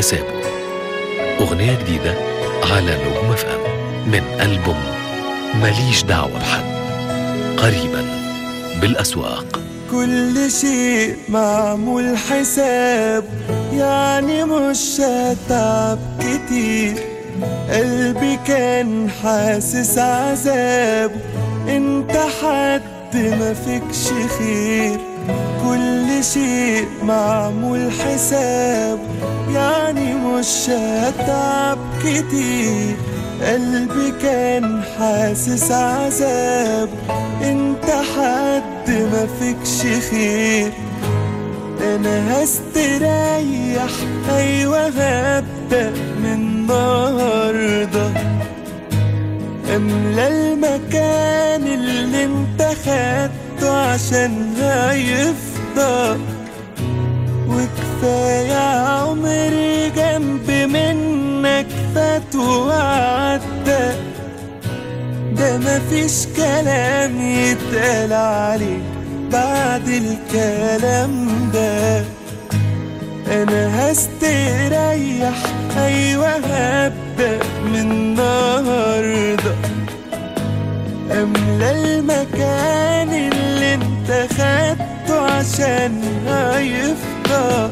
حسابه أغنية جديدة على نجوم اف ام من ألبوم ماليش دعوة بحد قريبا بالأسواق كل شيء معمول حساب يعني مش هتعب كتير قلبي كان حاسس عذابه انت حد ما فيكش خير كل شيء معمول حساب يعني مش هتعب كتير قلبي كان حاسس عذاب انت حد ما فيكش خير انا هستريح ايوه هبدأ من النهارده املى المكان اللي انت خدته عشان هيفضى وكفاية عمري جنب منك فات وعدى ده مفيش كلام يتقال عليه بعد الكلام ده انا هستريح ايوه هبدأ من النهارده املى المكان اللي انت خدته عشان هيفضى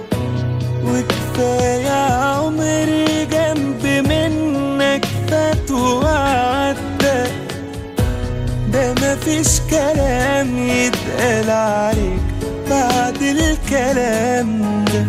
وكفاية عمري جنب منك فات وعدى ده مفيش كلام يتقال عليك بعد الكلام ده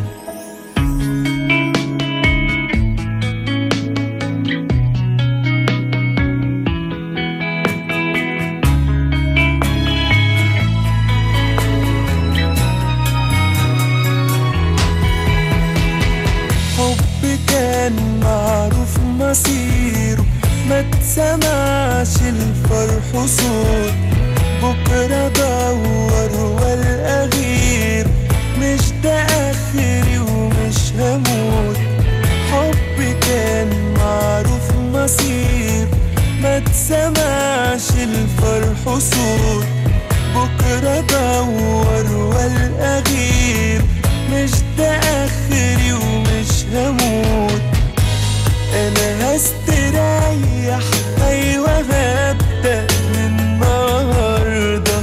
حب كان معروف مصيره ما تسمعش الفرح صوت بكرة دور والقى غير مش ده آخري ومش هموت حب كان معروف مصير ما تسمعش الفرح صوت بكرة دور والقى غير مش ده آخري ومش هموت انا هستريح ايوه هبدأ من النهارده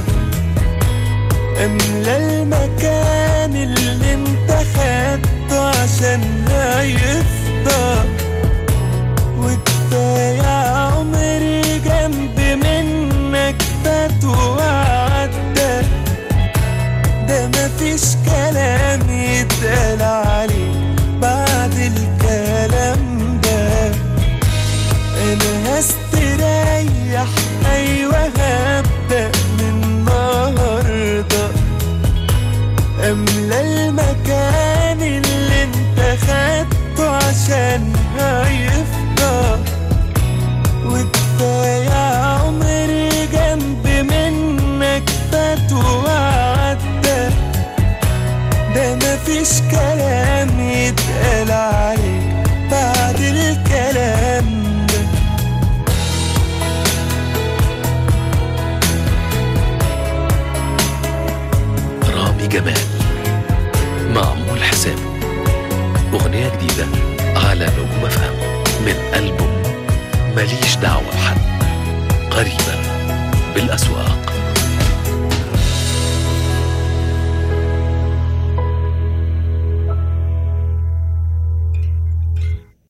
املى المكان اللي انت خدته عشان هيفضى وكفاية عمري جنب منك فات وعدى ده مفيش كلام يتقال عليه بعد الكلام ده انا هستريح ايوه هبدأ من النهارده املى المكان اللي انت خدته عشان هيفضى وكفاية عمري جنب منك فات وعدى ده مفيش كلام يتقال عليك بعد الكلام ده رامي جمال معمول حسابه أغنية جديدة على نجوم اف ام من ألبوم ماليش دعوة بحد قريبا بالأسواق